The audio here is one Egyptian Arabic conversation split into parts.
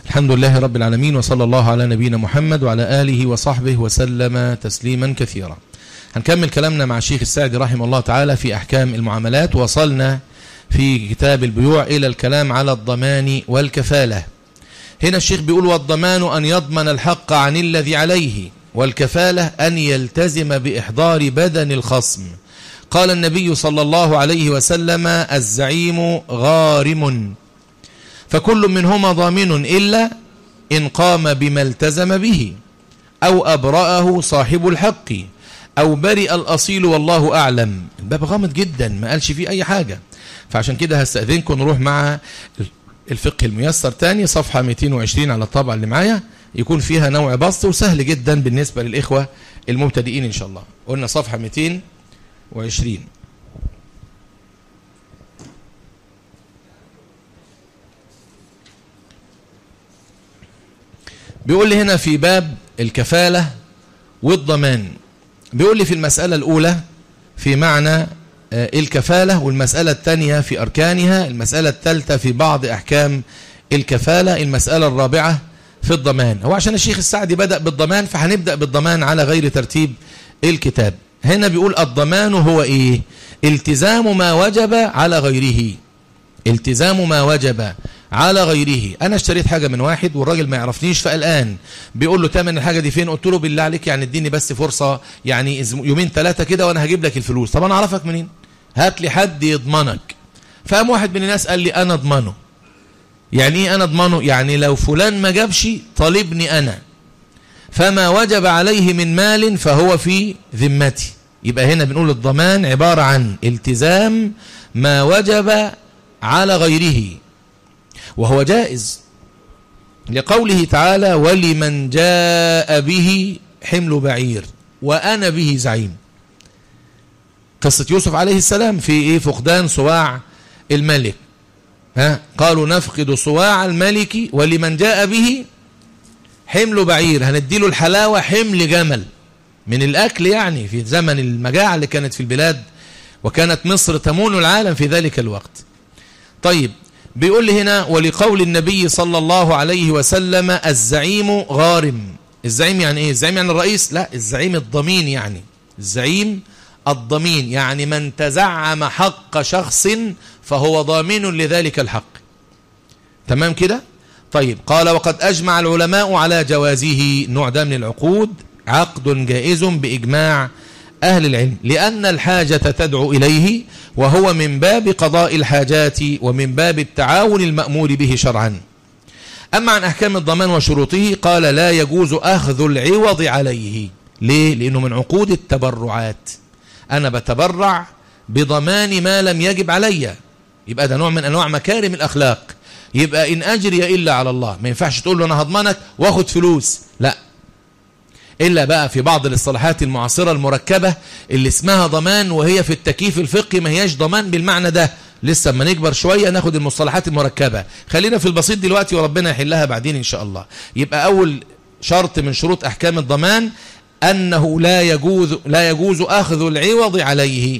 الحمد لله رب العالمين وصلى الله على نبينا محمد وعلى آله وصحبه وسلم تسليما كثيرا هنكمل كلامنا مع الشيخ السعدي رحمه الله تعالى في أحكام المعاملات وصلنا في كتاب البيوع إلى الكلام على الضمان والكفالة هنا الشيخ بيقول والضمان أن يضمن الحق عن الذي عليه والكفالة أن يلتزم بإحضار بدن الخصم قال النبي صلى الله عليه وسلم الزعيم غارم فكل منهما ضامن إلا إن قام بما التزم به أو أبرأه صاحب الحق أو برئ الأصيل والله أعلم الباب غامض جدا ما قالش فيه أي حاجة فعشان كده هستأذنكم نروح مع الفقه الميسر تاني صفحة 220 على الطابعة اللي معايا يكون فيها نوع بسط وسهل جدا بالنسبة للإخوة المبتدئين إن شاء الله قلنا صفحة 220 بيقول لي هنا في باب الكفالة والضمان بيقول لي في المسألة الأولى في معنى الكفالة والمسألة الثانية في أركانها المسألة الثالثة في بعض أحكام الكفالة المسألة الرابعة في الضمان هو عشان الشيخ السعدي بدأ بالضمان فهنبدأ بالضمان على غير ترتيب الكتاب هنا بيقول الضمان هو إيه التزام ما وجب على غيره التزام ما وجب على غيره انا اشتريت حاجة من واحد والراجل ما يعرفنيش فالان بيقول له تمن الحاجة دي فين قلت له بالله عليك يعني اديني بس فرصة يعني يومين ثلاثة كده وانا هجيب لك الفلوس طب انا اعرفك منين هات لي حد يضمنك فقام واحد من الناس قال لي انا اضمنه يعني ايه انا اضمنه يعني لو فلان ما جابش طالبني انا فما وجب عليه من مال فهو في ذمتي يبقى هنا بنقول الضمان عبارة عن التزام ما وجب على غيره وهو جائز لقوله تعالى ولمن جاء به حمل بعير وأنا به زعيم قصة يوسف عليه السلام في إيه فقدان صواع الملك ها قالوا نفقد صواع الملك ولمن جاء به حمل بعير هنديله الحلاوة حمل جمل من الأكل يعني في زمن المجاعة اللي كانت في البلاد وكانت مصر تمون العالم في ذلك الوقت طيب بيقول لي هنا ولقول النبي صلى الله عليه وسلم الزعيم غارم الزعيم يعني ايه الزعيم يعني الرئيس لا الزعيم الضمين يعني الزعيم الضمين يعني من تزعم حق شخص فهو ضامن لذلك الحق تمام كده طيب قال وقد أجمع العلماء على جوازه نوع ده من العقود عقد جائز بإجماع أهل العلم لأن الحاجة تدعو إليه وهو من باب قضاء الحاجات ومن باب التعاون المأمور به شرعا أما عن أحكام الضمان وشروطه قال لا يجوز أخذ العوض عليه ليه؟ لأنه من عقود التبرعات أنا بتبرع بضمان ما لم يجب علي يبقى ده نوع من أنواع مكارم الأخلاق يبقى إن أجري إلا على الله ما ينفعش تقول له أنا هضمنك واخد فلوس لا إلا بقى في بعض الاصطلاحات المعاصرة المركبة اللي اسمها ضمان وهي في التكييف الفقهي ما هياش ضمان بالمعنى ده لسه اما نكبر شوية ناخد المصطلحات المركبة خلينا في البسيط دلوقتي وربنا يحلها بعدين إن شاء الله يبقى أول شرط من شروط أحكام الضمان أنه لا يجوز, لا يجوز أخذ العوض عليه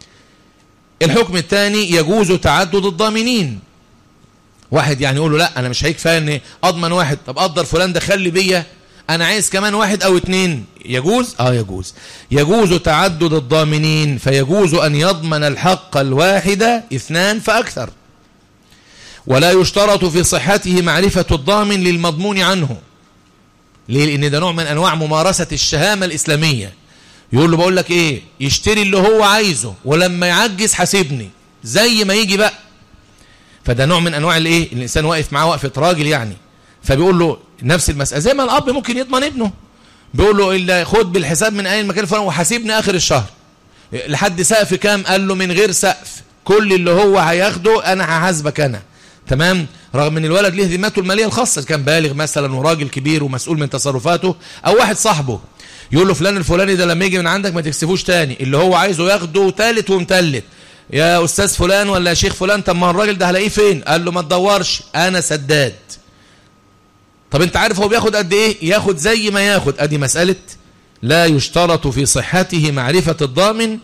الحكم الثاني يجوز تعدد الضامنين واحد يعني يقول له لا أنا مش هيكفى أن أضمن واحد طب قدر فلان ده خلي بيا أنا عايز كمان واحد أو اتنين يجوز؟ آه يجوز يجوز تعدد الضامنين فيجوز أن يضمن الحق الواحد اثنان فأكثر ولا يشترط في صحته معرفة الضامن للمضمون عنه ليه؟ لأن ده نوع من أنواع ممارسة الشهامة الإسلامية يقول له بقول لك إيه يشتري اللي هو عايزه ولما يعجز حاسبني زي ما يجي بقى فده نوع من أنواع الإيه الإنسان واقف معاه وقفة راجل يعني فبيقول له نفس المسألة زي ما الأب ممكن يضمن ابنه بيقول له إلا خد بالحساب من أي المكان الفلاني وحاسبني آخر الشهر لحد سقف كام قال له من غير سقف كل اللي هو هياخده أنا هحاسبك أنا تمام رغم ان الولد ليه ذمته الماليه الخاصه كان بالغ مثلا وراجل كبير ومسؤول من تصرفاته او واحد صاحبه يقول له فلان الفلاني ده لما يجي من عندك ما تكسفوش تاني اللي هو عايزه ياخده تالت ومتلت يا استاذ فلان ولا يا شيخ فلان طب ما الراجل ده هلاقيه فين قال له ما تدورش انا سداد طب انت عارف هو بياخد قد ايه ياخد زي ما ياخد ادي مسألة لا يشترط في صحته معرفة الضامن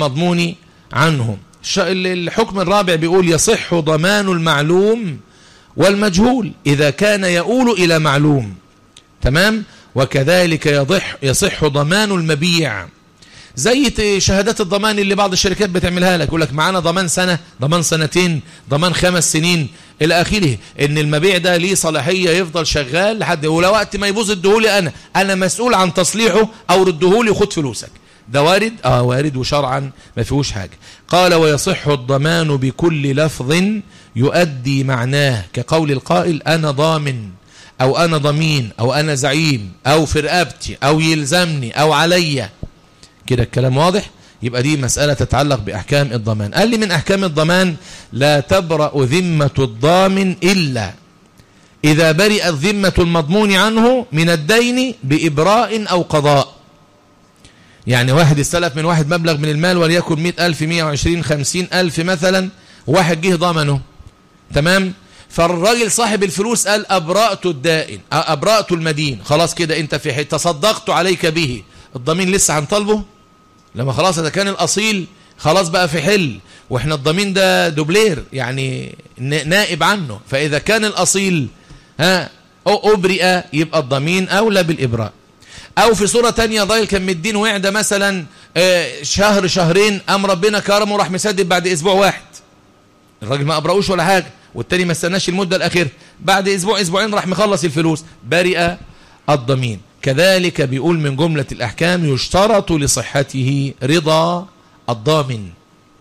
للمضمون عنه الحكم الرابع بيقول يصح ضمان المعلوم والمجهول إذا كان يؤول إلى معلوم تمام وكذلك يضح يصح ضمان المبيع زي شهادات الضمان اللي بعض الشركات بتعملها لك يقول لك معانا ضمان سنة ضمان سنتين ضمان خمس سنين إلى آخره إن المبيع ده ليه صلاحية يفضل شغال لحد ولو وقت ما يبوظ ادهولي أنا أنا مسؤول عن تصليحه أو ردهولي وخد فلوسك ده وارد آه وارد وشرعا ما فيهوش حاجة قال ويصح الضمان بكل لفظ يؤدي معناه كقول القائل أنا ضامن أو أنا ضمين أو أنا زعيم أو في رقبتي أو يلزمني أو عليا كده الكلام واضح يبقى دي مسألة تتعلق بأحكام الضمان قال لي من أحكام الضمان لا تبرأ ذمة الضامن إلا إذا برئت ذمة المضمون عنه من الدين بإبراء أو قضاء يعني واحد استلف من واحد مبلغ من المال وليكن مئة ألف مئة وعشرين خمسين ألف مثلا واحد جه ضامنه تمام فالراجل صاحب الفلوس قال أبرأت الدائن أبرأت المدين خلاص كده انت في حي تصدقت عليك به الضمين لسه هنطالبه لما خلاص اذا كان الاصيل خلاص بقى في حل واحنا الضمين ده دوبلير يعني نائب عنه فاذا كان الاصيل ها او ابرئ يبقى الضمين اولى بالابراء او في صورة تانية ضايل كان مدين وعدة مثلا شهر شهرين ام ربنا كرمه راح مسدد بعد اسبوع واحد الراجل ما ابرأوش ولا حاجة والتاني ما استناش المدة الاخيرة بعد اسبوع اسبوعين راح مخلص الفلوس برئ الضمين كذلك بيقول من جملة الأحكام يشترط لصحته رضا الضامن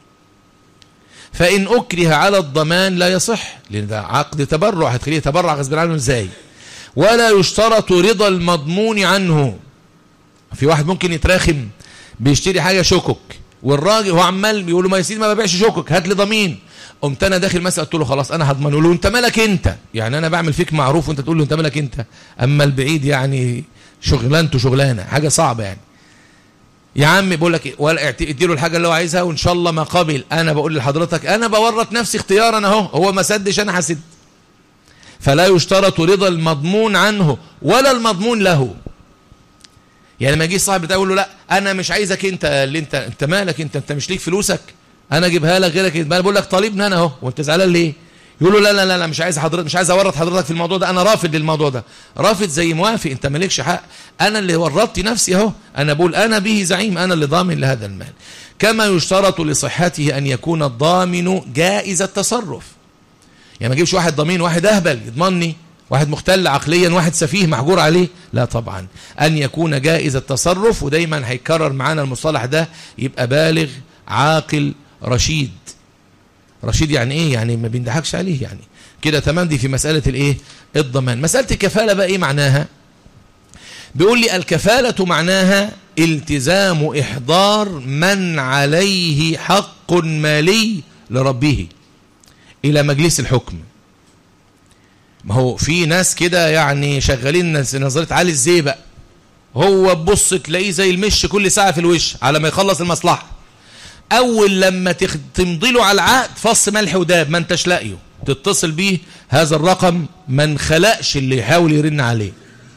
فإن أكره على الضمان لا يصح لأن ده عقد تبرع هتخليه يتبرع غصب عنه ازاي ولا يشترط رضا المضمون عنه في واحد ممكن يتراخم بيشتري حاجة شكك والراجل هو عمال بيقول له ما يا سيدي ما ببيعش شكك هات لي ضمين قمت انا داخل مثلا قلت له خلاص انا هضمن له انت مالك انت يعني انا بعمل فيك معروف وانت تقول له انت مالك انت اما البعيد يعني شغلانته شغلانه حاجه صعبه يعني يا عم بقول لك ولا اديله الحاجه اللي هو عايزها وان شاء الله ما قبل انا بقول لحضرتك انا بورط نفسي اختيارا اهو هو ما سدش انا هسد فلا يشترط رضا المضمون عنه ولا المضمون له يعني ما يجي صاحب بتاعه يقول له لا انا مش عايزك انت اللي انت انت مالك انت انت مش ليك فلوسك انا اجيبها لك غيرك انا بقول لك طالبني انا اهو وانت زعلان ليه يقول له لا لا لا لا مش عايز حضرتك مش عايز اورط حضرتك في الموضوع ده انا رافض للموضوع ده رافض زي موافق انت مالكش حق انا اللي ورطت نفسي اهو انا بقول انا به زعيم انا اللي ضامن لهذا المال كما يشترط لصحته ان يكون الضامن جائز التصرف يعني ما اجيبش واحد ضمين واحد اهبل يضمني واحد مختل عقليا واحد سفيه محجور عليه لا طبعا ان يكون جائز التصرف ودايما هيكرر معانا المصطلح ده يبقى بالغ عاقل رشيد رشيد يعني ايه يعني ما بيندحكش عليه يعني كده تمام دي في مسألة الايه الضمان مسألة الكفالة بقى ايه معناها بيقول لي الكفالة معناها التزام احضار من عليه حق مالي لربه الى مجلس الحكم ما هو في ناس كده يعني شغالين نظريه علي الزيبق هو تبص تلاقيه زي المش كل ساعة في الوش على ما يخلص المصلحة اول لما تمضي له على العقد فص ملح وداب ما انتش لاقيه تتصل بيه هذا الرقم ما انخلقش اللي يحاول يرن عليه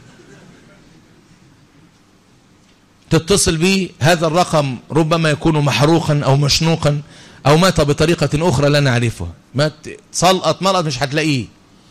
تتصل بيه هذا الرقم ربما يكون محروقا او مشنوقا او مات بطريقة اخرى لا نعرفها مات صلقت ملقط مش هتلاقيه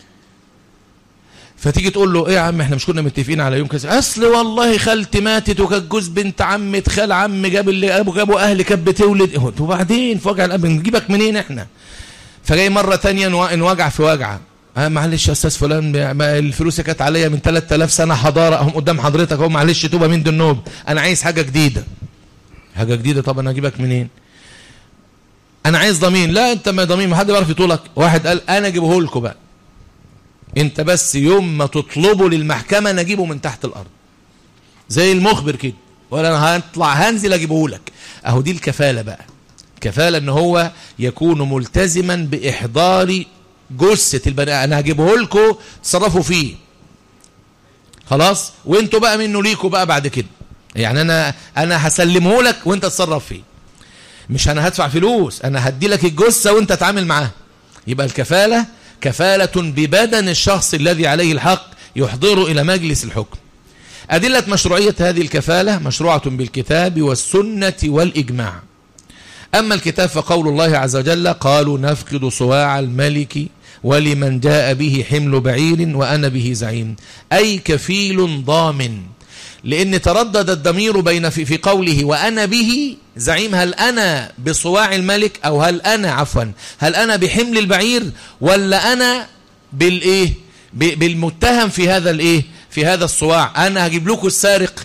فتيجي تقول له ايه يا عم احنا مش كنا متفقين على يوم كذا اصل والله خالتي ماتت وكانت جوز بنت عمة خال عم جاب اللي ابو جابوا اهلي كانت بتولد وبعدين في وجع الاب نجيبك منين احنا فجاي مرة تانية نوجع في وجعة اه معلش يا استاذ فلان الفلوس كانت عليا من 3000 سنة حضارة اهم قدام حضرتك اهو معلش توبة من النوب انا عايز حاجة جديدة حاجة جديدة طب انا اجيبك منين انا عايز ضمين لا انت ما ضمين ما حد بيعرف يطولك واحد قال انا اجيبه لكم بقى انت بس يوم ما تطلبه للمحكمة نجيبه من تحت الارض زي المخبر كده ولا انا هطلع هنزل اجيبه لك اهو دي الكفالة بقى كفالة ان هو يكون ملتزما باحضار جثة البني انا هجيبه لكم تصرفوا فيه خلاص وانتوا بقى منه ليكوا بقى بعد كده يعني انا انا هسلمه لك وانت تتصرف فيه مش انا هدفع فلوس انا هدي لك الجثة وانت تعامل معاها يبقى الكفالة كفالة ببدن الشخص الذي عليه الحق يحضره إلى مجلس الحكم أدلة مشروعية هذه الكفالة مشروعة بالكتاب والسنة والإجماع أما الكتاب فقول الله عز وجل قالوا نفقد صواع الملك ولمن جاء به حمل بعير وأنا به زعيم أي كفيل ضامن لأن تردد الضمير بين في, في قوله وأنا به زعيم هل أنا بصواع الملك أو هل أنا عفوا هل أنا بحمل البعير ولا أنا بالإيه بالمتهم في هذا الإيه في هذا الصواع أنا هجيب لكم السارق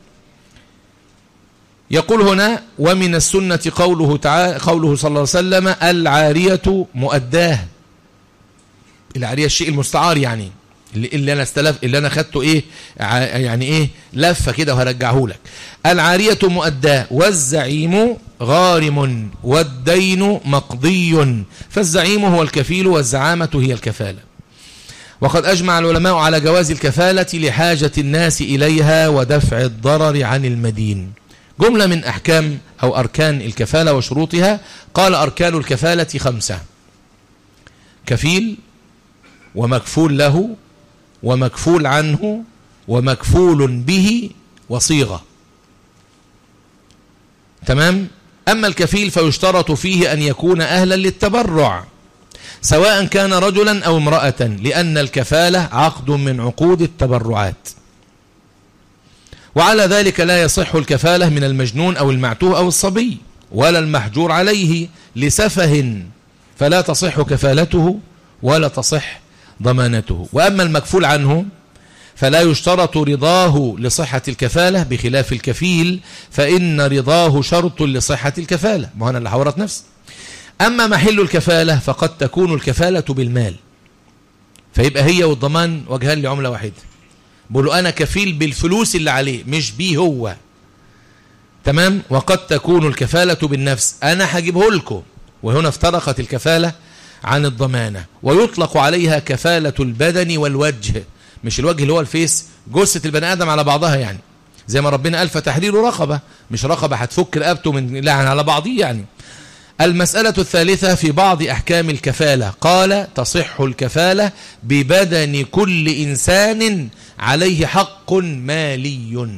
يقول هنا ومن السنة قوله تعالى قوله صلى الله عليه وسلم العارية مؤداه العارية الشيء المستعار يعني اللي انا استلف اللي انا خدته ايه يعني ايه لفه كده وهرجعه لك العاريه مؤداه والزعيم غارم والدين مقضي فالزعيم هو الكفيل والزعامه هي الكفاله وقد اجمع العلماء على جواز الكفاله لحاجه الناس اليها ودفع الضرر عن المدين جمله من احكام او اركان الكفاله وشروطها قال اركان الكفاله خمسه كفيل ومكفول له ومكفول عنه ومكفول به وصيغة تمام أما الكفيل فيشترط فيه أن يكون أهلا للتبرع سواء كان رجلا أو امرأة لأن الكفالة عقد من عقود التبرعات وعلى ذلك لا يصح الكفالة من المجنون أو المعتوه أو الصبي ولا المحجور عليه لسفه فلا تصح كفالته ولا تصح ضمانته وأما المكفول عنه فلا يشترط رضاه لصحة الكفالة بخلاف الكفيل فإن رضاه شرط لصحة الكفالة ما أنا اللي حورت نفسي أما محل الكفالة فقد تكون الكفالة بالمال فيبقى هي والضمان وجهان لعملة واحدة بقولوا أنا كفيل بالفلوس اللي عليه مش بيه هو تمام وقد تكون الكفالة بالنفس أنا هجيبه لكم وهنا افترقت الكفالة عن الضمانة ويطلق عليها كفالة البدن والوجه مش الوجه اللي هو الفيس جثة البني آدم على بعضها يعني زي ما ربنا قال فتحرير رقبة مش رقبة هتفك رقبته من لعن على بعضيه يعني المسألة الثالثة في بعض أحكام الكفالة قال تصح الكفالة ببدن كل إنسان عليه حق مالي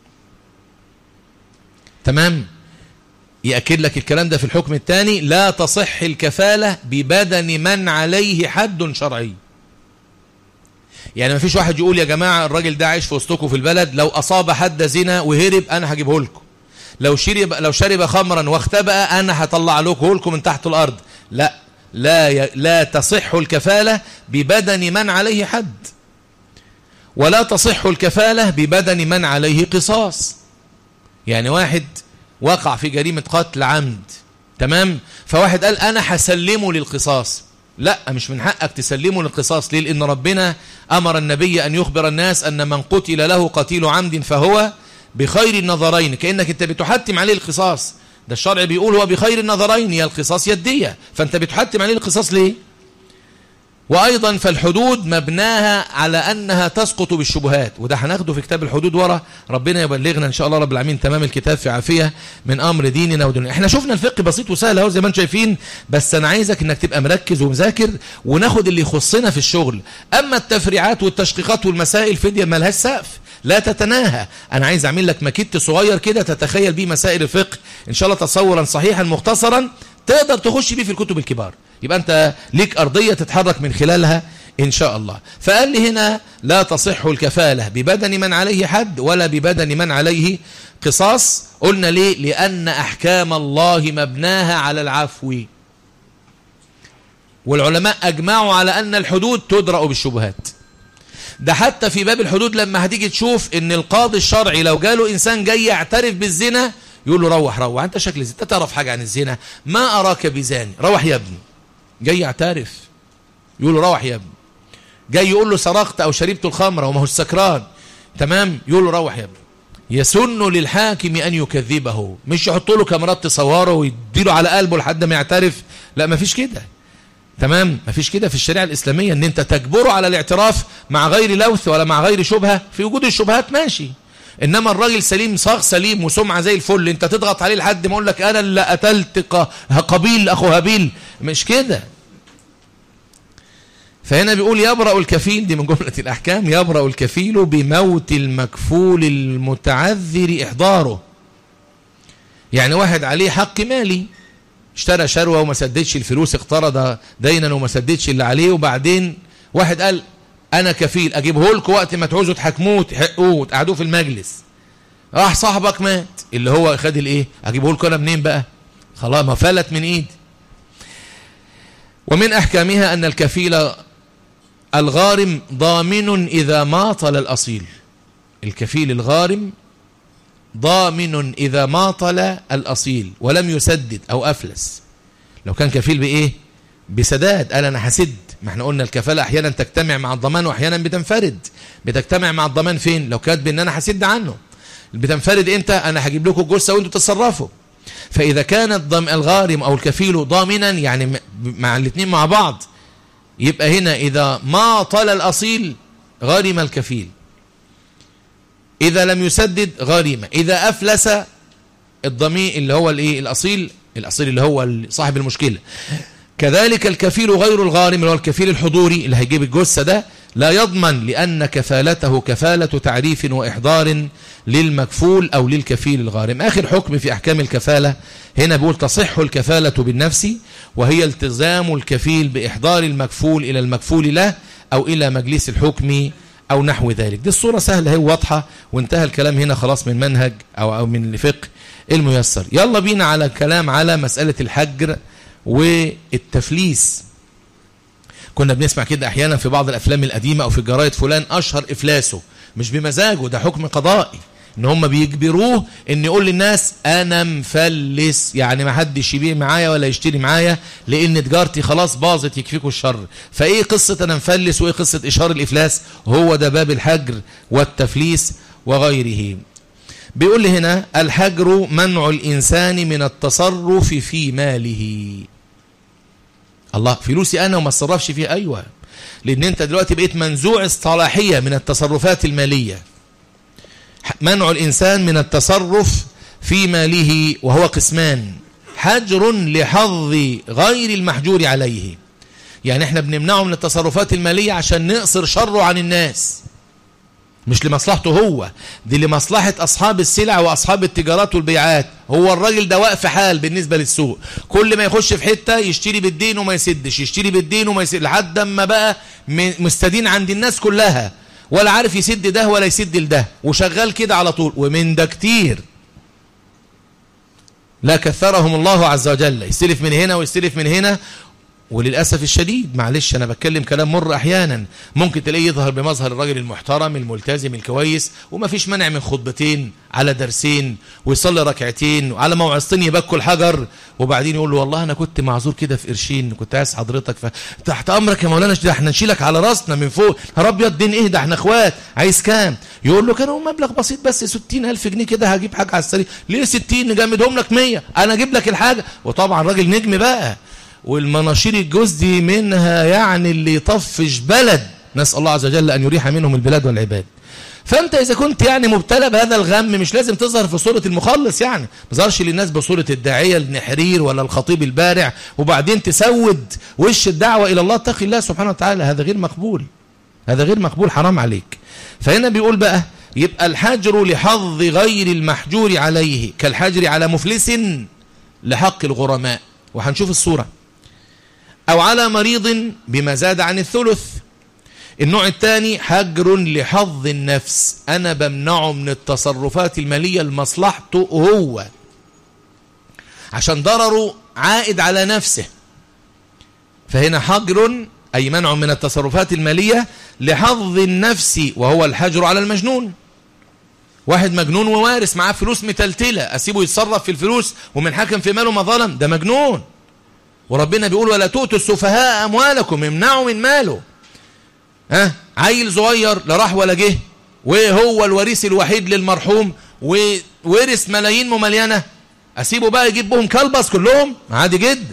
تمام يأكد لك الكلام ده في الحكم الثاني لا تصح الكفالة ببدن من عليه حد شرعي يعني ما فيش واحد يقول يا جماعة الراجل ده عايش في وسطكم في البلد لو أصاب حد زنا وهرب أنا هجيبه لكم لو شرب لو شرب خمرا واختبأ أنا هطلع لكم لكم من تحت الأرض لا لا ي... لا تصح الكفالة ببدن من عليه حد ولا تصح الكفالة ببدن من عليه قصاص يعني واحد وقع في جريمة قتل عمد تمام فواحد قال أنا هسلمه للقصاص لا مش من حقك تسلمه للقصاص ليه لأن ربنا أمر النبي أن يخبر الناس أن من قتل له قتيل عمد فهو بخير النظرين كأنك أنت بتحتم عليه القصاص ده الشرع بيقول هو بخير النظرين يا القصاص يدية فأنت بتحتم عليه القصاص ليه وأيضا فالحدود مبناها على أنها تسقط بالشبهات وده هناخده في كتاب الحدود ورا ربنا يبلغنا إن شاء الله رب العالمين تمام الكتاب في عافية من أمر ديننا ودنيا احنا شفنا الفقه بسيط وسهل اهو زي ما انتم شايفين بس أنا عايزك إنك تبقى مركز ومذاكر وناخد اللي يخصنا في الشغل أما التفريعات والتشقيقات والمسائل فدية ملهاش سقف لا تتناهى أنا عايز أعمل لك مكيت صغير كده تتخيل بيه مسائل الفقه إن شاء الله تصورا صحيحا مختصرا تقدر تخش بيه في الكتب الكبار يبقى أنت ليك أرضية تتحرك من خلالها إن شاء الله فقال لي هنا لا تصح الكفالة ببدن من عليه حد ولا ببدن من عليه قصاص قلنا ليه لأن أحكام الله مبناها على العفو والعلماء أجمعوا على أن الحدود تدرأ بالشبهات ده حتى في باب الحدود لما هتيجي تشوف ان القاضي الشرعي لو جاله انسان جاي يعترف بالزنا يقول له روح روح انت شكل زي انت تعرف حاجة عن الزنا ما اراك بزاني روح يا ابني جاي يعترف يقول له روح يا ابني جاي يقول له سرقت او شربت الخمره وما هو السكران تمام يقول له روح يا ابني يسن للحاكم ان يكذبه مش يحط له كاميرات تصوره ويديله على قلبه لحد ما يعترف لا ما فيش كده تمام ما فيش كده في الشريعه الاسلاميه ان انت تجبره على الاعتراف مع غير لوث ولا مع غير شبهه في وجود الشبهات ماشي انما الراجل سليم صاغ سليم وسمعه زي الفل انت تضغط عليه لحد ما اقول لك انا اللي قتلت قبيل اخو هابيل مش كده فهنا بيقول يبرأ الكفيل دي من جملة الأحكام يبرأ الكفيل بموت المكفول المتعذر إحضاره يعني واحد عليه حق مالي اشترى شروة وما سددش الفلوس اقترض دينا وما سددش اللي عليه وبعدين واحد قال انا كفيل اجيبه لكم وقت ما تعوزوا تحكموه تحقوه وتقعدوه في المجلس راح صاحبك مات اللي هو خد الايه اجيبه لكم انا منين بقى خلاص ما فلت من ايدي ومن احكامها ان الكفيل الغارم ضامن اذا ماطل الاصيل الكفيل الغارم ضامن إذا ماطل الأصيل ولم يسدد أو أفلس لو كان كفيل بإيه بسداد قال أنا هسد ما احنا قلنا الكفالة أحيانا تجتمع مع الضمان وأحيانا بتنفرد بتجتمع مع الضمان فين لو كانت بأن أنا هسد عنه بتنفرد امتى أنا هجيب لكم الجثة وانتوا تتصرفوا فإذا كان الضم الغارم أو الكفيل ضامنا يعني مع الاثنين مع بعض يبقى هنا إذا ما طال الأصيل غارم الكفيل إذا لم يسدد غريمة إذا أفلس الضمير اللي هو الإيه الأصيل الأصيل اللي هو صاحب المشكلة كذلك الكفيل غير الغارم اللي هو الكفيل الحضوري اللي هيجيب الجثة ده لا يضمن لأن كفالته كفالة تعريف وإحضار للمكفول أو للكفيل الغارم آخر حكم في أحكام الكفالة هنا بيقول تصح الكفالة بالنفس وهي التزام الكفيل بإحضار المكفول إلى المكفول له أو إلى مجلس الحكم أو نحو ذلك دي الصورة سهلة هي واضحة وانتهى الكلام هنا خلاص من منهج أو, أو من الفقه الميسر يلا بينا على الكلام على مسألة الحجر والتفليس كنا بنسمع كده أحيانا في بعض الأفلام القديمة أو في جرايد فلان أشهر إفلاسه مش بمزاجه ده حكم قضائي ان هم بيجبروه ان يقول للناس انا مفلس يعني ما حدش يبيع معايا ولا يشتري معايا لان تجارتي خلاص باظت يكفيكوا الشر فايه قصة انا مفلس وايه قصة اشهار الافلاس هو ده باب الحجر والتفليس وغيره بيقول لي هنا الحجر منع الانسان من التصرف في ماله الله فلوسي انا وما اتصرفش فيه ايوه لان انت دلوقتي بقيت منزوع الصلاحية من التصرفات المالية منع الإنسان من التصرف في ماله وهو قسمان حجر لحظ غير المحجور عليه يعني احنا بنمنعه من التصرفات المالية عشان نقصر شره عن الناس مش لمصلحته هو دي لمصلحة أصحاب السلع وأصحاب التجارات والبيعات هو الراجل ده واقف حال بالنسبة للسوق كل ما يخش في حتة يشتري بالدين وما يسدش يشتري بالدين وما يسدش لحد ما بقى مستدين عند الناس كلها ولا عارف يسد ده ولا يسد لده وشغال كده على طول ومن ده كتير لا كثرهم الله عز وجل يستلف من هنا ويستلف من هنا وللأسف الشديد معلش أنا بتكلم كلام مر أحيانا ممكن تلاقيه يظهر بمظهر الراجل المحترم الملتزم الكويس وما فيش منع من خطبتين على درسين ويصلي ركعتين وعلى موعظتين يبكوا الحجر وبعدين يقول له والله أنا كنت معذور كده في قرشين كنت عايز حضرتك فتحت أمرك يا مولانا ده احنا نشيلك على راسنا من فوق يا رب يا الدين ايه ده احنا اخوات عايز كام يقول له كانوا مبلغ بسيط بس 60000 جنيه كده هجيب حاجة على السريع ليه 60 نجمدهم لك 100 أنا أجيب لك الحاجة وطبعا راجل نجم بقى والمناشير الجوز دي منها يعني اللي يطفش بلد نسأل الله عز وجل أن يريح منهم البلاد والعباد فأنت إذا كنت يعني مبتلى بهذا الغم مش لازم تظهر في صورة المخلص يعني ما تظهرش للناس بصورة الداعية النحرير ولا الخطيب البارع وبعدين تسود وش الدعوة إلى الله اتقي الله سبحانه وتعالى هذا غير مقبول هذا غير مقبول حرام عليك فهنا بيقول بقى يبقى الحجر لحظ غير المحجور عليه كالحجر على مفلس لحق الغرماء وهنشوف الصورة أو على مريض بما زاد عن الثلث النوع الثاني حجر لحظ النفس أنا بمنعه من التصرفات المالية لمصلحته هو عشان ضرره عائد على نفسه فهنا حجر أي منع من التصرفات المالية لحظ النفس وهو الحجر على المجنون واحد مجنون ووارث معاه فلوس متلتلة أسيبه يتصرف في الفلوس ومن حكم في ماله ما ظلم ده مجنون وربنا بيقول ولا تؤتوا السفهاء أموالكم امنعوا من ماله ها عيل صغير لا راح ولا جه وهو الوريث الوحيد للمرحوم وورث ملايين مملينه اسيبه بقى يجيب بهم كلبس كلهم عادي جدا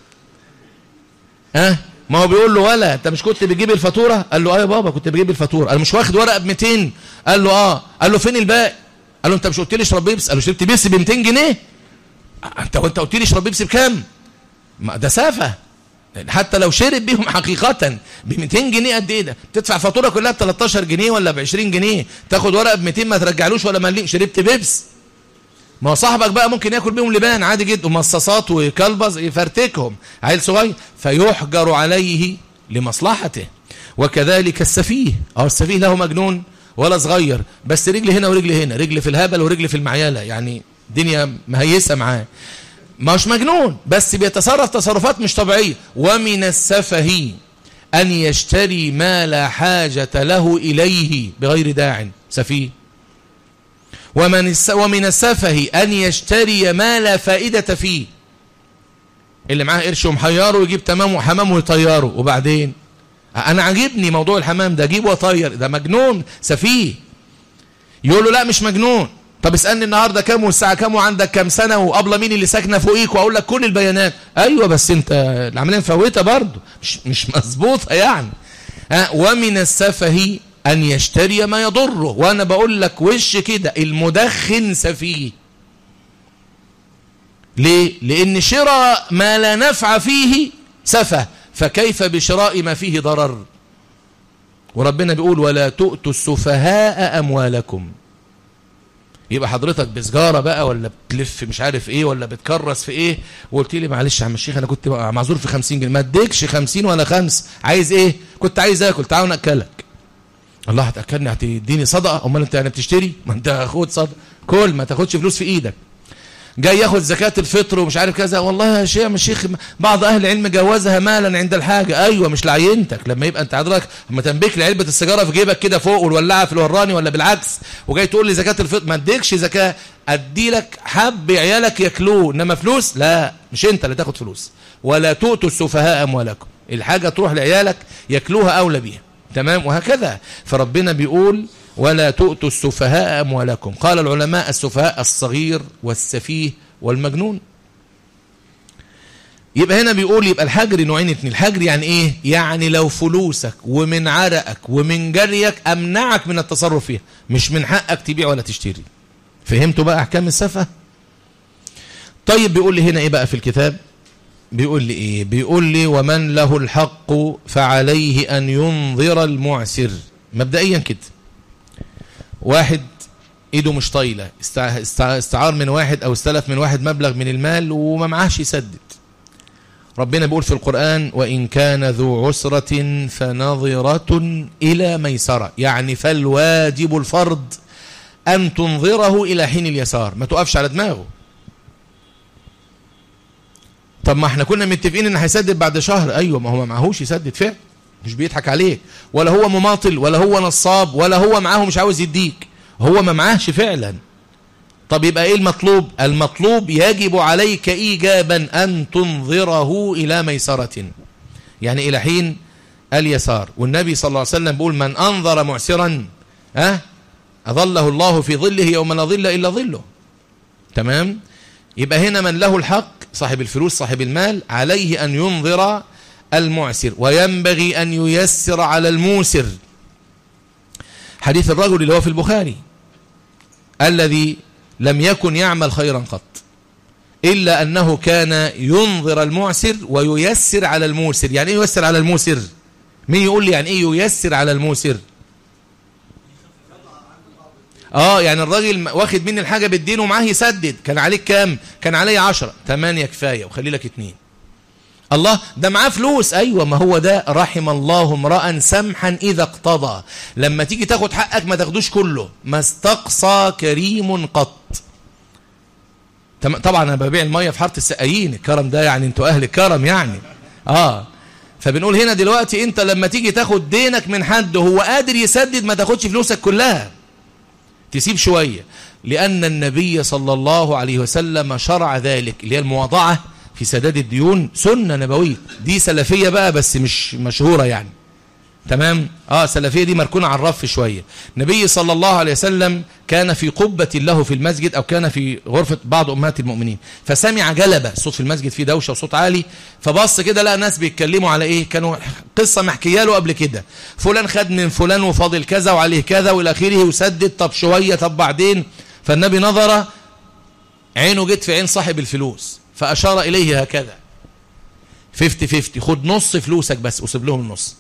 ها ما هو بيقول له ولا انت مش كنت بتجيب الفاتوره قال له اه يا بابا كنت بجيب الفاتوره انا مش واخد ورقه ب 200 قال له اه قال له فين الباقي قال له انت مش قلت لي اشرب بيبس قال له شربت بيبس ب 200 جنيه انت وانت قلت لي اشرب بيبس بكام ده سافه حتى لو شرب بيهم حقيقة ب 200 جنيه قد ايه ده تدفع فاتوره كلها ب 13 جنيه ولا ب 20 جنيه تاخد ورقه ب 200 ما ترجعلوش ولا مليم شربت بيبس ما هو صاحبك بقى ممكن ياكل بيهم لبان عادي جدا ومصاصات وكلبز يفرتكهم عيل صغير فيحجر عليه لمصلحته وكذلك السفيه اه السفيه له مجنون ولا صغير بس رجل هنا ورجل هنا رجل في الهبل ورجل في المعيالة يعني دنيا مهيسة معاه مش مجنون بس بيتصرف تصرفات مش طبيعية ومن السفه أن يشتري ما لا حاجة له إليه بغير داع سفيه ومن ومن السفه أن يشتري ما لا فائدة فيه اللي معاه قرش ومحيره ويجيب تمام وحمام ويطيره وبعدين أنا عجبني موضوع الحمام ده أجيبه وأطير ده مجنون سفيه يقول له لا مش مجنون طب اسألني النهاردة كام والساعة كام وعندك كام سنة وقبل مين اللي ساكنة فوقيك وأقول لك كل البيانات أيوة بس أنت العملية مفوتة برضه مش, مش مظبوطة يعني ها ومن السفه أن يشتري ما يضره وأنا بقول لك وش كده المدخن سفيه ليه؟ لأن شراء ما لا نفع فيه سفه فكيف بشراء ما فيه ضرر وربنا بيقول ولا تؤتوا السفهاء أموالكم يبقى حضرتك بسجارة بقى ولا بتلف مش عارف ايه ولا بتكرس في ايه وقلت لي معلش يا عم الشيخ انا كنت معذور في 50 جنيه ما اديكش 50 ولا خمس عايز ايه كنت عايز اكل تعال ناكلك الله هتاكلني هتديني صدقه امال انت يعني بتشتري ما انت خد صدقه كل ما تاخدش فلوس في ايدك جاي ياخد زكاة الفطر ومش عارف كذا والله يا شيخ مش شيخ بعض اهل العلم جوزها مالا عند الحاجة ايوه مش لعينتك لما يبقى انت حضرتك اما تنبك لي علبة السيجارة في جيبك كده فوق والولاعة في الوراني ولا بالعكس وجاي تقول لي زكاة الفطر ما اديكش زكاة ادي لك حب عيالك ياكلوه انما فلوس لا مش انت اللي تاخد فلوس ولا تؤتوا السفهاء اموالكم الحاجة تروح لعيالك ياكلوها اولى بيها تمام وهكذا فربنا بيقول ولا تؤتوا السفهاء أموالكم قال العلماء السفهاء الصغير والسفيه والمجنون يبقى هنا بيقول يبقى الحجر نوعين اتنين الحجر يعني ايه يعني لو فلوسك ومن عرقك ومن جريك امنعك من التصرف فيها مش من حقك تبيع ولا تشتري فهمتوا بقى احكام السفه طيب بيقول لي هنا ايه بقى في الكتاب بيقول لي ايه بيقول لي ومن له الحق فعليه ان ينظر المعسر مبدئيا كده واحد ايده مش طايله استعار من واحد او استلف من واحد مبلغ من المال وما معاهش يسدد ربنا بيقول في القرآن وإن كان ذو عسرة فنظرة إلى ميسرة يعني فالواجب الفرض أن تنظره إلى حين اليسار ما تقفش على دماغه طب ما احنا كنا متفقين ان هيسدد بعد شهر ايوه ما هو ما معهوش يسدد فعلا مش بيضحك عليك ولا هو مماطل ولا هو نصاب ولا هو معاه مش عاوز يديك هو ما معاهش فعلا طب يبقى ايه المطلوب المطلوب يجب عليك ايجابا ان تنظره الى ميسرة يعني الى حين اليسار والنبي صلى الله عليه وسلم بيقول من انظر معسرا ها اظله الله في ظله يوم لا ظل الا ظله تمام يبقى هنا من له الحق صاحب الفلوس صاحب المال عليه ان ينظر المعسر وينبغي أن ييسر على الموسر حديث الرجل اللي هو في البخاري الذي لم يكن يعمل خيرا قط إلا أنه كان ينظر المعسر وييسر على الموسر يعني إيه ييسر على الموسر مين يقول لي يعني إيه ييسر على الموسر اه يعني الراجل واخد مني الحاجة بالدين ومعاه يسدد كان عليك كام كان علي عشرة تمانية كفاية وخلي لك اتنين الله ده معاه فلوس ايوه ما هو ده رحم الله امرا سمحا اذا اقتضى لما تيجي تاخد حقك ما تاخدوش كله ما استقصى كريم قط طبعا انا ببيع الميه في حاره السقايين الكرم ده يعني انتوا اهل الكرم يعني اه فبنقول هنا دلوقتي انت لما تيجي تاخد دينك من حد وهو قادر يسدد ما تاخدش فلوسك كلها تسيب شويه لان النبي صلى الله عليه وسلم شرع ذلك اللي هي المواضعه في سداد الديون سنة نبوية دي سلفية بقى بس مش مشهورة يعني تمام اه سلفية دي مركونة على الرف شوية النبي صلى الله عليه وسلم كان في قبة له في المسجد او كان في غرفة بعض امهات المؤمنين فسمع جلبة صوت في المسجد فيه دوشة وصوت عالي فبص كده لقى ناس بيتكلموا على ايه كانوا قصة محكية له قبل كده فلان خد من فلان وفاضل كذا وعليه كذا والى اخره وسدد طب شوية طب بعدين فالنبي نظر عينه جت في عين صاحب الفلوس فأشار إليه هكذا فيفتي فيفتي خد نص فلوسك بس وسيب لهم النص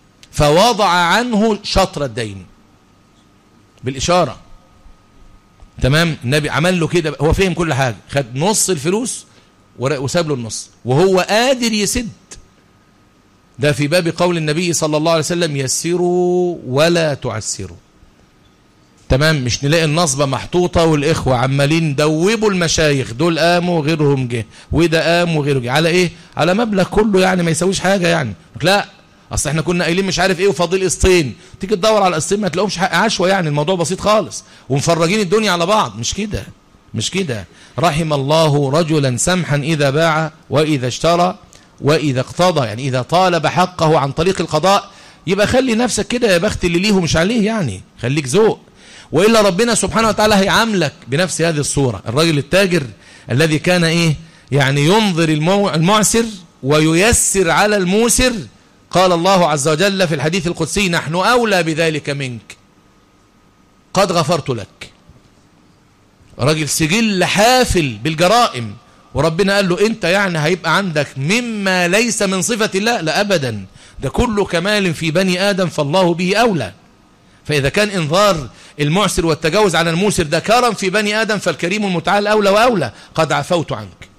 فوضع عنه شطر الدين بالإشارة تمام النبي عمل له كده هو فهم كل حاجة خد نص الفلوس وساب له النص وهو قادر يسد ده في باب قول النبي صلى الله عليه وسلم يسروا ولا تعسروا تمام مش نلاقي النصبة محطوطة والإخوة عمالين دوبوا المشايخ دول قاموا وغيرهم جه وده قام وغيره جه على إيه على مبلغ كله يعني ما يسويش حاجة يعني لا اصل احنا كنا قايلين مش عارف ايه وفاضل قسطين تيجي تدور على القسطين ما تلاقوش حق عشوه يعني الموضوع بسيط خالص ومفرجين الدنيا على بعض مش كده مش كده رحم الله رجلا سمحا اذا باع واذا اشترى واذا اقتضى يعني اذا طالب حقه عن طريق القضاء يبقى خلي نفسك كده يا بخت اللي ليه مش عليه يعني خليك ذوق والا ربنا سبحانه وتعالى هيعاملك بنفس هذه الصوره الراجل التاجر الذي كان ايه يعني ينظر المعسر وييسر على الموسر قال الله عز وجل في الحديث القدسي نحن أولى بذلك منك قد غفرت لك راجل سجل حافل بالجرائم وربنا قال له انت يعني هيبقى عندك مما ليس من صفة الله لا أبدا ده كل كمال في بني آدم فالله به أولى فإذا كان انظار المعسر والتجاوز على الموسر ده كرم في بني آدم فالكريم المتعال أولى وأولى قد عفوت عنك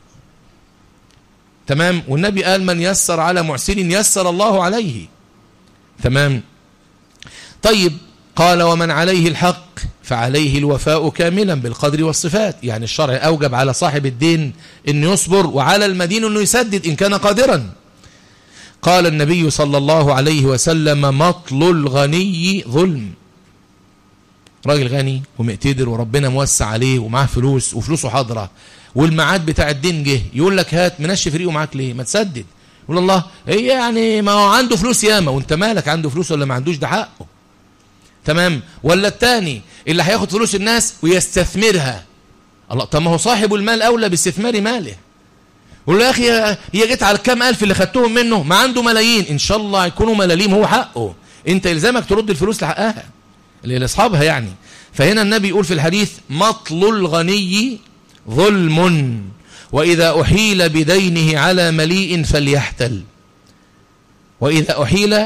تمام والنبي قال من يسر على معسر يسر الله عليه تمام طيب قال ومن عليه الحق فعليه الوفاء كاملا بالقدر والصفات يعني الشرع أوجب على صاحب الدين أنه يصبر وعلى المدين أنه يسدد إن كان قادرا قال النبي صلى الله عليه وسلم مطل الغني ظلم راجل غني ومقتدر وربنا موسع عليه ومعاه فلوس وفلوسه حاضره والميعاد بتاع الدين جه يقول لك هات منشف ريقه معاك ليه ما تسدد يقول الله هي يعني ما هو عنده فلوس ياما وانت مالك عنده فلوس ولا ما عندوش ده حقه تمام ولا التاني اللي هياخد فلوس الناس ويستثمرها الله طب ما هو صاحب المال اولى باستثمار ماله يقول له يا اخي هي جت على الكام الف اللي خدتهم منه ما عنده ملايين ان شاء الله يكونوا ملاليم هو حقه انت الزامك ترد الفلوس لحقها لاصحابها يعني فهنا النبي يقول في الحديث مطل الغني ظلم وإذا أحيل بدينه على مليء فليحتل وإذا أحيل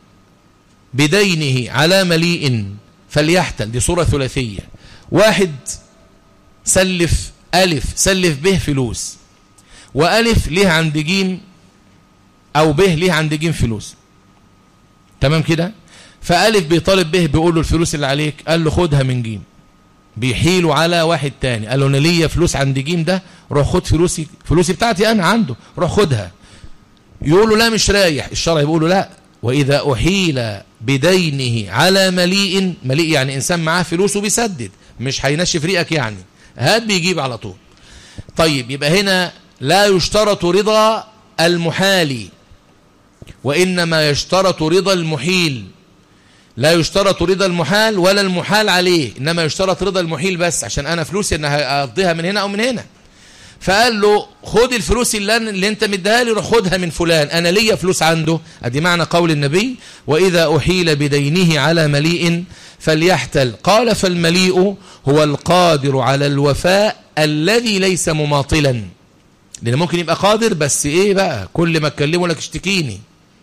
بدينه على مليء فليحتل دي صورة ثلاثية واحد سلف ألف سلف به فلوس وألف ليه عند جيم أو به ليه عند جيم فلوس تمام كده فألف بيطالب به بيقول له الفلوس اللي عليك قال له خدها من جيم بيحيلوا على واحد تاني قال له انا ليا فلوس عند جيم ده روح خد فلوسي فلوسي بتاعتي انا عنده روح خدها يقول له لا مش رايح الشرع بيقول له لا واذا احيل بدينه على مليء مليء يعني انسان معاه فلوس وبيسدد مش هينشف ريقك يعني هات بيجيب على طول طيب يبقى هنا لا يشترط رضا المحالي وانما يشترط رضا المحيل لا يشترط رضا المحال ولا المحال عليه إنما يشترط رضا المحيل بس عشان أنا فلوسي أن أقضيها من هنا أو من هنا فقال له خد الفلوس اللي, اللي انت مديها لي روح خدها من فلان انا ليا فلوس عنده ادي معنى قول النبي واذا احيل بدينه على مليء فليحتل قال فالمليء هو القادر على الوفاء الذي ليس مماطلا لان ممكن يبقى قادر بس ايه بقى كل ما اتكلمه لك اشتكيني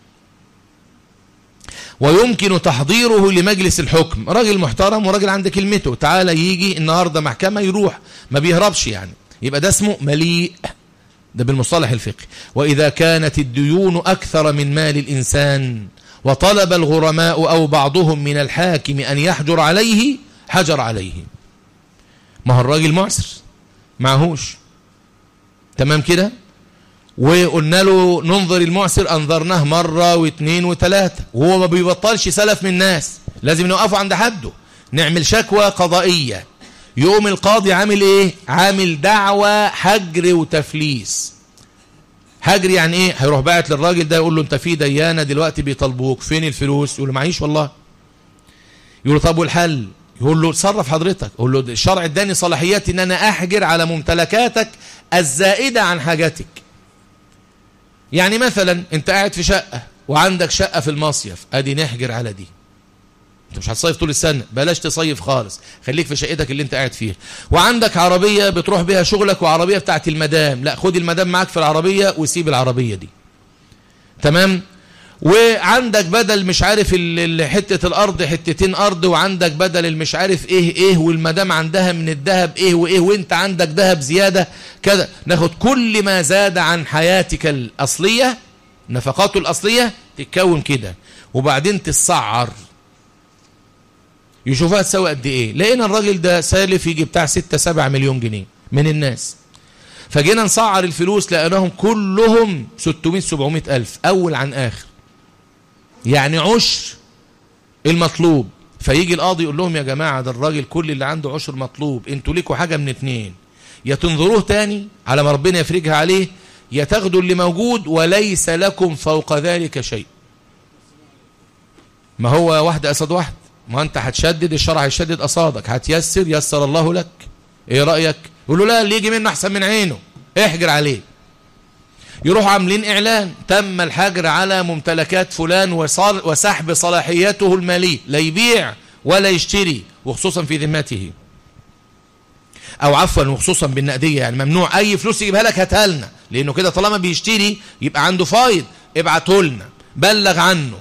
ويمكن تحضيره لمجلس الحكم راجل محترم وراجل عند كلمته تعالى يجي النهاردة محكمة يروح ما بيهربش يعني يبقى ده اسمه مليء ده بالمصطلح الفقهي وإذا كانت الديون أكثر من مال الإنسان وطلب الغرماء أو بعضهم من الحاكم أن يحجر عليه حجر عليه ما هو الراجل معسر معهوش تمام كده وقلنا له ننظر المعسر أنظرناه مرة واثنين وثلاثة وهو ما بيبطلش سلف من الناس لازم نوقفه عند حده نعمل شكوى قضائية يوم القاضي عامل ايه عامل دعوة حجر وتفليس حجر يعني ايه هيروح باعت للراجل ده يقول له انت في ديانة دلوقتي بيطالبوك فين الفلوس يقول له معيش والله يقول له طب والحل يقول له تصرف حضرتك يقول له الشرع اداني صلاحيات ان انا احجر على ممتلكاتك الزائدة عن حاجتك يعني مثلا انت قاعد في شقة وعندك شقة في المصيف ادي نحجر على دي انت مش هتصيف طول السنة بلاش تصيف خالص خليك في شقتك اللي انت قاعد فيها وعندك عربية بتروح بها شغلك وعربية بتاعت المدام لا خد المدام معاك في العربية وسيب العربية دي تمام وعندك بدل مش عارف حتة الأرض حتتين أرض وعندك بدل المش عارف إيه إيه والمدام عندها من الذهب إيه وإيه وإنت عندك ذهب زيادة كذا ناخد كل ما زاد عن حياتك الأصلية نفقاته الأصلية تتكون كده وبعدين تسعر يشوفها تساوي قد إيه لقينا الراجل ده سالف يجي بتاع 6 7 مليون جنيه من الناس فجينا نسعر الفلوس لقيناهم كلهم 600 700 ألف أول عن آخر يعني عشر المطلوب فيجي القاضي يقول لهم يا جماعة ده الراجل كل اللي عنده عشر مطلوب انتوا ليكوا حاجة من اتنين يا تنظروه تاني على ما ربنا يفرجها عليه يا تاخدوا اللي موجود وليس لكم فوق ذلك شيء ما هو واحد قصاد واحد ما انت هتشدد الشرع هيشدد قصادك هتيسر يسر الله لك ايه رأيك يقول له لا اللي يجي منه احسن من عينه احجر عليه يروحوا عاملين إعلان تم الحجر على ممتلكات فلان وسحب صلاحيته المالية لا يبيع ولا يشتري وخصوصا في ذمته أو عفوا وخصوصا بالنقدية يعني ممنوع أي فلوس يجيبها لك هاتها لنا لأنه كده طالما بيشتري يبقى عنده فايض ابعته لنا بلغ عنه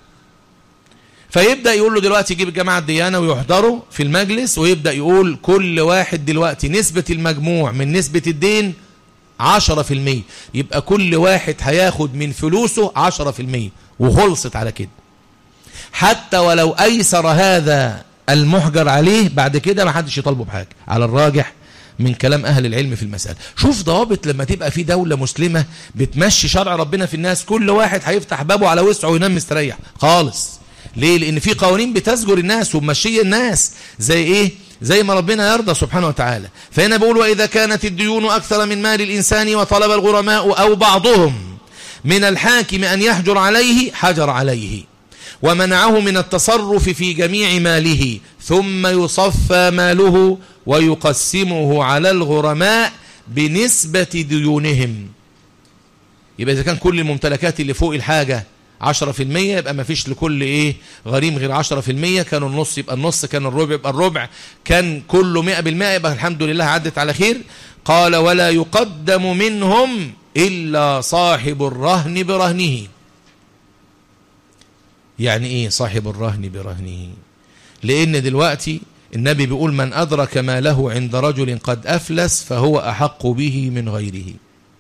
فيبدأ يقول له دلوقتي يجيب الجماعة الديانة ويحضروا في المجلس ويبدأ يقول كل واحد دلوقتي نسبة المجموع من نسبة الدين عشرة في المية يبقى كل واحد هياخد من فلوسه عشرة في المية وخلصت على كده حتى ولو أيسر هذا المحجر عليه بعد كده ما حدش يطالبه بحاجة على الراجح من كلام أهل العلم في المسألة شوف ضوابط لما تبقى في دولة مسلمة بتمشي شرع ربنا في الناس كل واحد هيفتح بابه على وسعه وينام مستريح خالص ليه لأن في قوانين بتزجر الناس ومشي الناس زي إيه زي ما ربنا يرضى سبحانه وتعالى فهنا بقول وإذا كانت الديون أكثر من مال الإنسان وطلب الغرماء أو بعضهم من الحاكم أن يحجر عليه حجر عليه ومنعه من التصرف في جميع ماله ثم يصفى ماله ويقسمه على الغرماء بنسبة ديونهم يبقى إذا كان كل الممتلكات اللي فوق الحاجة عشرة في المية يبقى ما فيش لكل ايه غريم غير عشرة في المية كانوا النص يبقى النص كان الربع يبقى الربع كان كله مئة بالمئة يبقى الحمد لله عدت على خير قال ولا يقدم منهم إلا صاحب الرهن برهنه يعني ايه صاحب الرهن برهنه لان دلوقتي النبي بيقول من أدرك ما له عند رجل قد أفلس فهو أحق به من غيره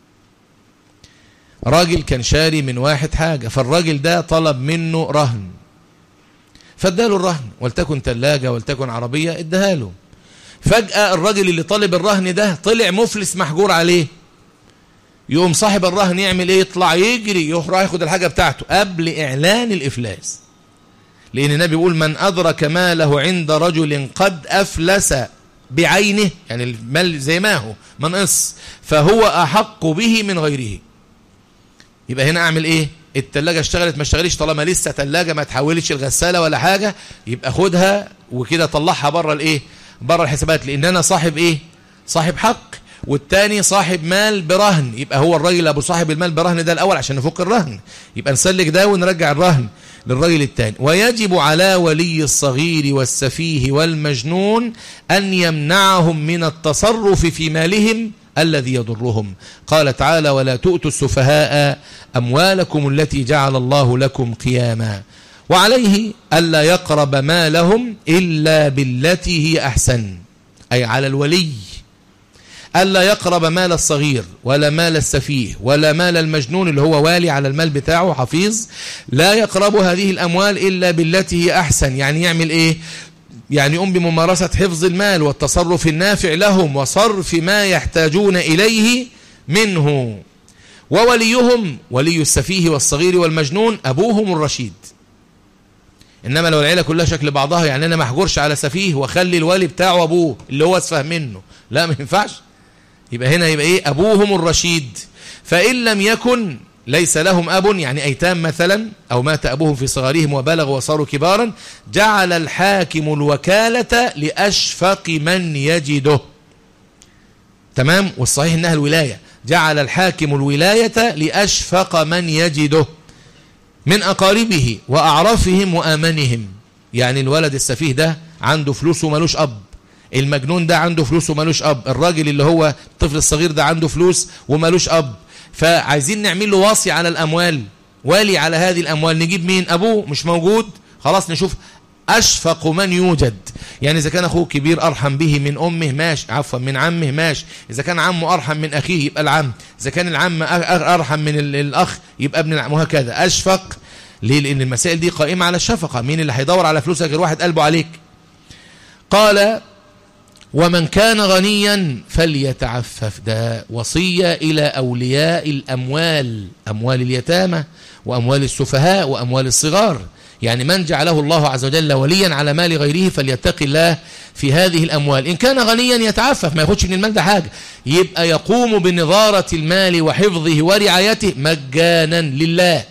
راجل كان شاري من واحد حاجة فالراجل ده طلب منه رهن فاداله الرهن ولتكن ثلاجة ولتكن عربية اداها له فجأة الراجل اللي طالب الرهن ده طلع مفلس محجور عليه يقوم صاحب الرهن يعمل ايه يطلع يجري يروح ياخد الحاجة بتاعته قبل اعلان الافلاس لان النبي بيقول من ادرك ماله عند رجل قد افلس بعينه يعني المال زي ما هو منقص فهو احق به من غيره يبقى هنا اعمل ايه التلاجة اشتغلت ما اشتغلش طالما لسه تلاجة ما تحولش الغسالة ولا حاجة يبقى خدها وكده طلعها بره الايه بره الحسابات لان انا صاحب ايه صاحب حق والتاني صاحب مال برهن يبقى هو الراجل ابو صاحب المال برهن ده الاول عشان نفك الرهن يبقى نسلك ده ونرجع الرهن للراجل التاني ويجب على ولي الصغير والسفيه والمجنون ان يمنعهم من التصرف في مالهم الذي يضرهم قال تعالى ولا تؤتوا السفهاء أموالكم التي جعل الله لكم قياما وعليه ألا يقرب مالهم إلا بالتي هي أحسن أي على الولي ألا يقرب مال الصغير ولا مال السفيه ولا مال المجنون اللي هو والي على المال بتاعه حفيظ لا يقرب هذه الأموال إلا بالتي هي أحسن يعني يعمل إيه يعني يقوم بممارسة حفظ المال والتصرف النافع لهم وصرف ما يحتاجون إليه منه ووليهم ولي السفيه والصغير والمجنون أبوهم الرشيد إنما لو العيلة كلها شكل بعضها يعني أنا ما احجرش على سفيه وخلي الولي بتاعه أبوه اللي هو أسفه منه لا ما ينفعش يبقى هنا يبقى إيه أبوهم الرشيد فإن لم يكن ليس لهم أب يعني أيتام مثلا أو مات أبوهم في صغارهم وبلغوا وصاروا كبارا جعل الحاكم الوكالة لأشفق من يجده تمام والصحيح إنها الولاية جعل الحاكم الولاية لأشفق من يجده من أقاربه وأعرفهم وآمنهم يعني الولد السفيه ده عنده فلوس وملوش أب المجنون ده عنده فلوس وملوش أب الراجل اللي هو الطفل الصغير ده عنده فلوس وملوش أب فعايزين نعمل له واصي على الأموال والي على هذه الأموال نجيب مين أبوه مش موجود خلاص نشوف أشفق من يوجد يعني إذا كان أخوه كبير أرحم به من أمه ماشي عفوا من عمه ماشي إذا كان عمه أرحم من أخيه يبقى العم إذا كان العم أرحم من الأخ يبقى ابن العم وهكذا أشفق ليه لأن المسائل دي قائمة على الشفقة مين اللي هيدور على فلوسك غير واحد قلبه عليك قال ومن كان غنيا فليتعفف ده وصية إلى أولياء الأموال أموال اليتامى وأموال السفهاء وأموال الصغار يعني من جعله الله عز وجل وليا على مال غيره فليتق الله في هذه الأموال إن كان غنيا يتعفف ما ياخدش من المال ده حاجة يبقى يقوم بنظارة المال وحفظه ورعايته مجانا لله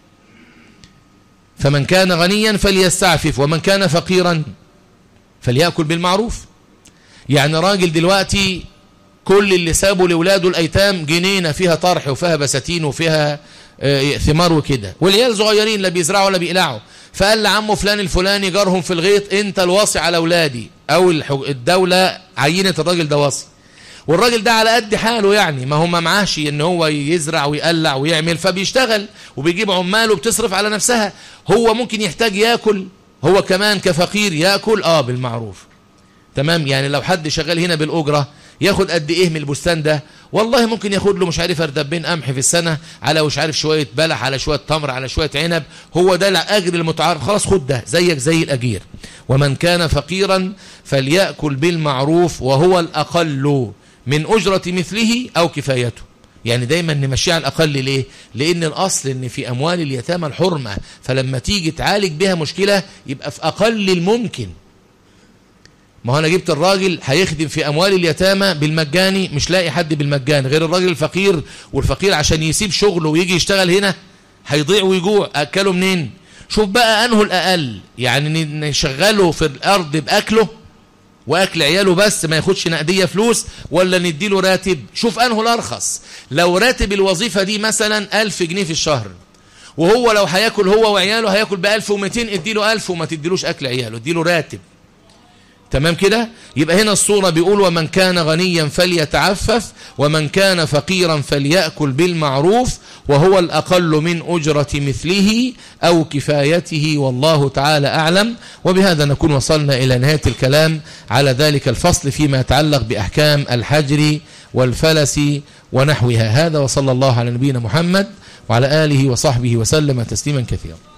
فمن كان غنيا فليستعفف ومن كان فقيرا فليأكل بالمعروف يعني راجل دلوقتي كل اللي سابوا لولاده الأيتام جنينة فيها طرح وفيها بساتين وفيها ثمار وكده والعيال صغيرين لا بيزرعوا ولا بيقلعوا فقال لعمه فلان الفلاني جارهم في الغيط انت الواصي على اولادي او الدولة عينت الراجل ده واصي والراجل ده على قد حاله يعني ما هو ما معاش ان هو يزرع ويقلع ويعمل فبيشتغل وبيجيب عمال وبتصرف على نفسها هو ممكن يحتاج ياكل هو كمان كفقير ياكل اه بالمعروف تمام يعني لو حد شغال هنا بالاجره ياخد قد ايه من البستان ده والله ممكن ياخد له مش عارف اردبين قمح في السنه على مش عارف شويه بلح على شويه تمر على شويه عنب هو ده الاجر المتعارف خلاص خد ده زيك زي الاجير ومن كان فقيرا فليأكل بالمعروف وهو الاقل من اجره مثله او كفايته يعني دايما نمشي على الاقل ليه لان الاصل ان في اموال اليتامى الحرمه فلما تيجي تعالج بها مشكله يبقى في اقل الممكن ما هو انا جبت الراجل هيخدم في اموال اليتامى بالمجاني مش لاقي حد بالمجاني غير الراجل الفقير والفقير عشان يسيب شغله ويجي يشتغل هنا هيضيع ويجوع اكله منين شوف بقى انه الاقل يعني نشغله في الارض باكله واكل عياله بس ما ياخدش نقديه فلوس ولا نديله راتب شوف انه الارخص لو راتب الوظيفه دي مثلا 1000 جنيه في الشهر وهو لو هياكل هو وعياله هياكل ب 1200 اديله 1000 وما تديلوش اكل عياله اديله راتب تمام كده يبقى هنا الصورة بيقول ومن كان غنيا فليتعفف ومن كان فقيرا فليأكل بالمعروف وهو الأقل من أجرة مثله أو كفايته والله تعالى أعلم وبهذا نكون وصلنا إلى نهاية الكلام على ذلك الفصل فيما يتعلق بأحكام الحجر والفلس ونحوها هذا وصلى الله على نبينا محمد وعلى آله وصحبه وسلم تسليما كثيرا